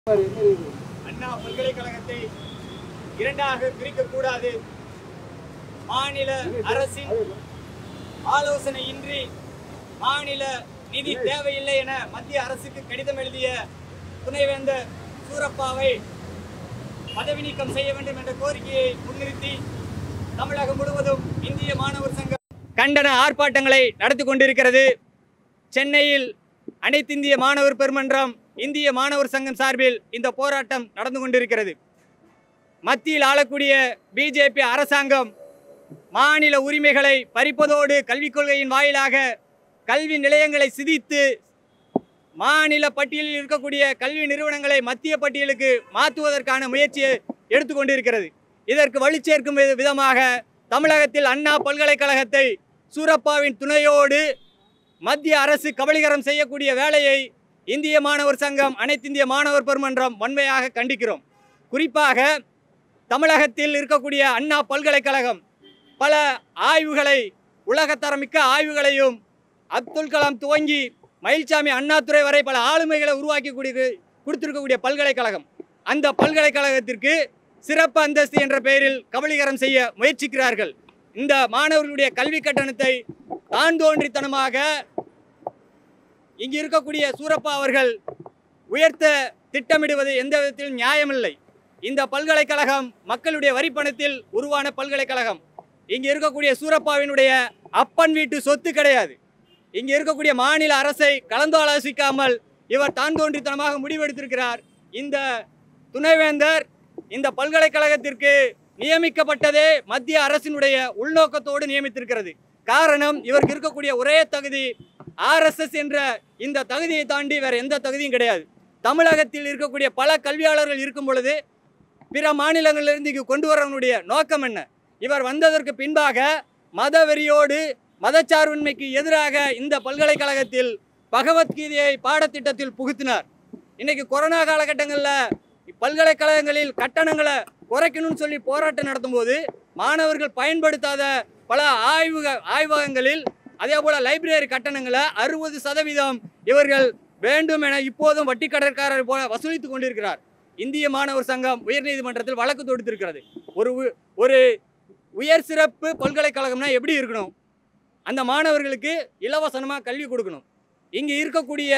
அண்ணா பல்கலைக்கழகத்தை இரண்டாக பிரிக்கக்கூடாது மாநில அரசின் ஆலோசனையின்றி மாநில நிதி தேவையில்லை என மத்திய அரசுக்கு கடிதம் எழுதிய துணைவேந்தர் சூரப்பாவை பதவி நீக்கம் செய்ய வேண்டும் என்ற கோரிக்கையை முன்னிறுத்தி தமிழகம் முழுவதும் இந்திய மாணவர் சங்கம் கண்டன ஆர்ப்பாட்டங்களை நடத்தி கொண்டிருக்கிறது சென்னையில் அனைத்திந்திய மாணவர் பெருமன்றம் இந்திய மாணவர் சங்கம் சார்பில் இந்த போராட்டம் நடந்து கொண்டிருக்கிறது மத்தியில் ஆளக்கூடிய பிஜேபி அரசாங்கம் மாநில உரிமைகளை பறிப்பதோடு கல்விக் கொள்கையின் வாயிலாக கல்வி நிலையங்களை சிதித்து மாநில பட்டியலில் இருக்கக்கூடிய கல்வி நிறுவனங்களை மத்திய பட்டியலுக்கு மாற்றுவதற்கான முயற்சியை எடுத்துக்கொண்டிருக்கிறது இதற்கு வலு சேர்க்கும் வித- விதமாக தமிழகத்தில் அண்ணா பல்கலைக்கழகத்தை சூரப்பாவின் துணையோடு மத்திய அரசு கபலீகரம் செய்யக்கூடிய வேலையை இந்திய மாணவர் சங்கம் அனைத்திந்திய மாணவர் பெருமன்றம் வன்மையாக கண்டிக்கிறோம் குறிப்பாக தமிழகத்தில் இருக்கக்கூடிய அண்ணா பல்கலைக்கழகம் பல ஆய்வுகளை உலகத்தரமிக்க ஆய்வுகளையும் அப்துல் கலாம் துவங்கி மயில்சாமி அண்ணாதுரை வரை பல ஆளுமைகளை உருவாக்கி கூடிய கொடுத்திருக்கக்கூடிய பல்கலைக்கழகம் அந்த பல்கலைக்கழகத்திற்கு சிறப்பு அந்தஸ்து என்ற பெயரில் கபலீகரம் செய்ய முயற்சிக்கிறார்கள் இந்த மாணவர்களுடைய கல்வி கட்டணத்தை தான் தோன்றித்தனமாக இங்கு இருக்கக்கூடிய சூரப்பா அவர்கள் உயர்த்த திட்டமிடுவது எந்த விதத்திலும் நியாயமில்லை இந்த பல்கலைக்கழகம் மக்களுடைய வரிப்பணத்தில் உருவான பல்கலைக்கழகம் இங்கு இருக்கக்கூடிய சூரப்பாவினுடைய அப்பன் வீட்டு சொத்து கிடையாது இங்கு இருக்கக்கூடிய மாநில அரசை கலந்து ஆலோசிக்காமல் இவர் தான் தோன்றித்தனமாக முடிவெடுத்திருக்கிறார் இந்த துணைவேந்தர் இந்த பல்கலைக்கழகத்திற்கு நியமிக்கப்பட்டதே மத்திய அரசினுடைய உள்நோக்கத்தோடு நியமித்திருக்கிறது காரணம் இவருக்கு இருக்கக்கூடிய ஒரே தகுதி ஆர்எஸ்எஸ் என்ற இந்த தகுதியை தாண்டி வேற எந்த தகுதியும் கிடையாது தமிழகத்தில் இருக்கக்கூடிய பல கல்வியாளர்கள் இருக்கும் பொழுது பிற மாநிலங்களிலிருந்து இங்கு கொண்டு வரவனுடைய நோக்கம் என்ன இவர் வந்ததற்கு பின்பாக மத வெறியோடு மதச்சார்பின்மைக்கு எதிராக இந்த பல்கலைக்கழகத்தில் பகவத்கீதையை பாடத்திட்டத்தில் புகுத்தினார் இன்னைக்கு கொரோனா காலகட்டங்களில் பல்கலைக்கழகங்களில் கட்டணங்களை குறைக்கணும்னு சொல்லி போராட்டம் நடத்தும்போது மாணவர்கள் பயன்படுத்தாத பல ஆய்வுக ஆய்வகங்களில் அதே போல லைப்ரரி கட்டணங்களை அறுபது சதவீதம் இவர்கள் வேண்டும் என இப்போதும் வட்டி கடற்காரர் போல வசூலித்துக் கொண்டிருக்கிறார் இந்திய மாணவர் சங்கம் உயர்நீதிமன்றத்தில் வழக்கு தொடுத்திருக்கிறது ஒரு உ- ஒரு உயர் சிறப்பு பல்கலைக்கழகம்னா எப்படி இருக்கணும் அந்த மாணவர்களுக்கு இலவசமாக கல்வி கொடுக்கணும் இங்கே இருக்கக்கூடிய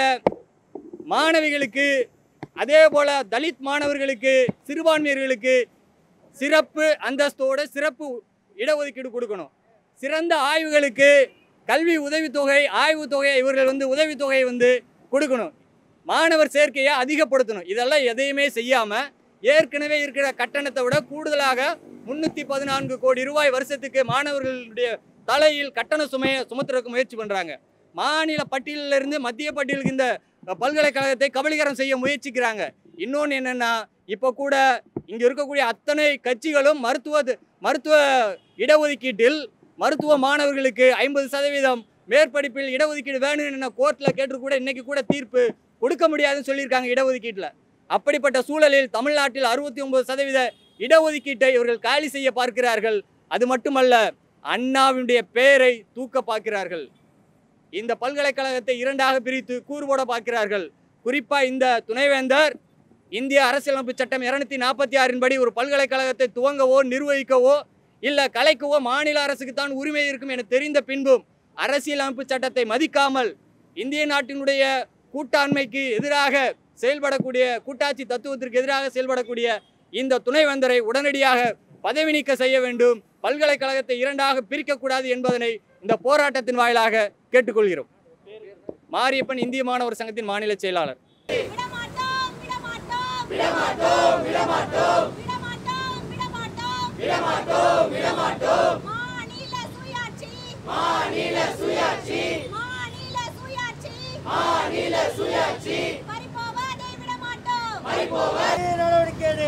மாணவிகளுக்கு அதே போல தலித் மாணவர்களுக்கு சிறுபான்மையர்களுக்கு சிறப்பு அந்தஸ்தோட சிறப்பு இடஒதுக்கீடு கொடுக்கணும் சிறந்த ஆய்வுகளுக்கு கல்வி உதவித்தொகை ஆய்வுத் தொகை இவர்கள் வந்து உதவித்தொகையை வந்து கொடுக்கணும் மாணவர் சேர்க்கையை அதிகப்படுத்தணும் இதெல்லாம் எதையுமே செய்யாமல் ஏற்கனவே இருக்கிற கட்டணத்தை விட கூடுதலாக முன்னூற்றி பதினான்கு கோடி ரூபாய் வருஷத்துக்கு மாணவர்களுடைய தலையில் கட்டண சுமையை சுமத்துறதுக்கு முயற்சி பண்ணுறாங்க மாநில பட்டியலிருந்து மத்திய பட்டியலுக்கு இந்த பல்கலைக்கழகத்தை கபலீகரம் செய்ய முயற்சிக்கிறாங்க இன்னொன்று என்னென்னா இப்போ கூட இங்கே இருக்கக்கூடிய அத்தனை கட்சிகளும் மருத்துவ மருத்துவ இடஒதுக்கீட்டில் மருத்துவ மாணவர்களுக்கு ஐம்பது சதவீதம் மேற்படிப்பில் இடஒதுக்கீடு வேணும்னு கோர்ட்டில் கேட்டு கூட இன்னைக்கு கூட தீர்ப்பு கொடுக்க முடியாதுன்னு சொல்லியிருக்காங்க இடஒதுக்கீட்டில் அப்படிப்பட்ட சூழலில் தமிழ்நாட்டில் அறுபத்தி ஒன்பது சதவீத இடஒதுக்கீட்டை இவர்கள் காலி செய்ய பார்க்கிறார்கள் அது மட்டுமல்ல அண்ணாவினுடைய பெயரை தூக்க பார்க்கிறார்கள் இந்த பல்கலைக்கழகத்தை இரண்டாக பிரித்து கூறு போட பார்க்கிறார்கள் குறிப்பாக இந்த துணைவேந்தர் இந்திய அரசியலமைப்பு சட்டம் இருநூத்தி நாற்பத்தி ஆறின் படி ஒரு பல்கலைக்கழகத்தை துவங்கவோ நிர்வகிக்கவோ இல்லை கலைக்கவோ மாநில அரசுக்கு தான் உரிமை இருக்கும் என தெரிந்த பின்பும் அரசியலமைப்பு சட்டத்தை மதிக்காமல் இந்திய நாட்டினுடைய கூட்டாண்மைக்கு எதிராக செயல்படக்கூடிய கூட்டாட்சி தத்துவத்திற்கு எதிராக செயல்படக்கூடிய இந்த துணைவேந்தரை உடனடியாக பதவி நீக்க செய்ய வேண்டும் பல்கலைக்கழகத்தை இரண்டாக பிரிக்கக்கூடாது என்பதனை இந்த போராட்டத்தின் வாயிலாக கேட்டுக்கொள்கிறோம் மாரியப்பன் இந்திய மாணவர் சங்கத்தின் மாநில செயலாளர் விடமாட்டோம் விடமாட்டோம் விடமாட்டோம் விடமாட்டோம் விடமாட்டோம் விடமாட்டோம் விடமாட்டோம் மாநில சுயாட்சி மாநில சுயாட்சி மாநில சுயாட்சி மாநில சுயாட்சி பறிப்போவதை விடமாட்டோம் நடவடிக்கை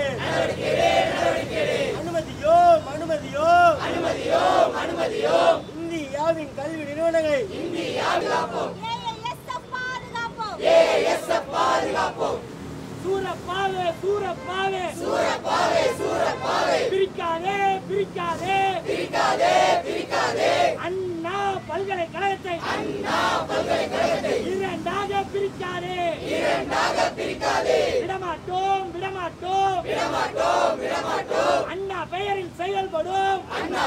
அனுமதியோம் அனுமதியோம் அனுமதியோம் அனுமதியோம் இந்தியாவின் கல்வி நிறுவனங்களை ஏஎஸ்எஃப் பாதுகாப்போம் ஏஎஸ்எஃப் பாதுகாப்போம் சூரப்பாவே சூரப்பாவே சூரப்பாவே சூரப்பாவே பிரிக்காதே பிரிக்காதே பிரிக்காதே பிரிக்காதே அண்ணா பல்கலைக்கழகத்தை அண்ணா பல்கலைக்கழகத்தை இரண்டாக பிரிக்காதே இரண்டாக பிரிக்காதே விடமாட்டோம் விடமாட்டோம் விடமாட்டோம் விடமாட்டோம் அண்ணா பெயரில் செயல்படும் அண்ணா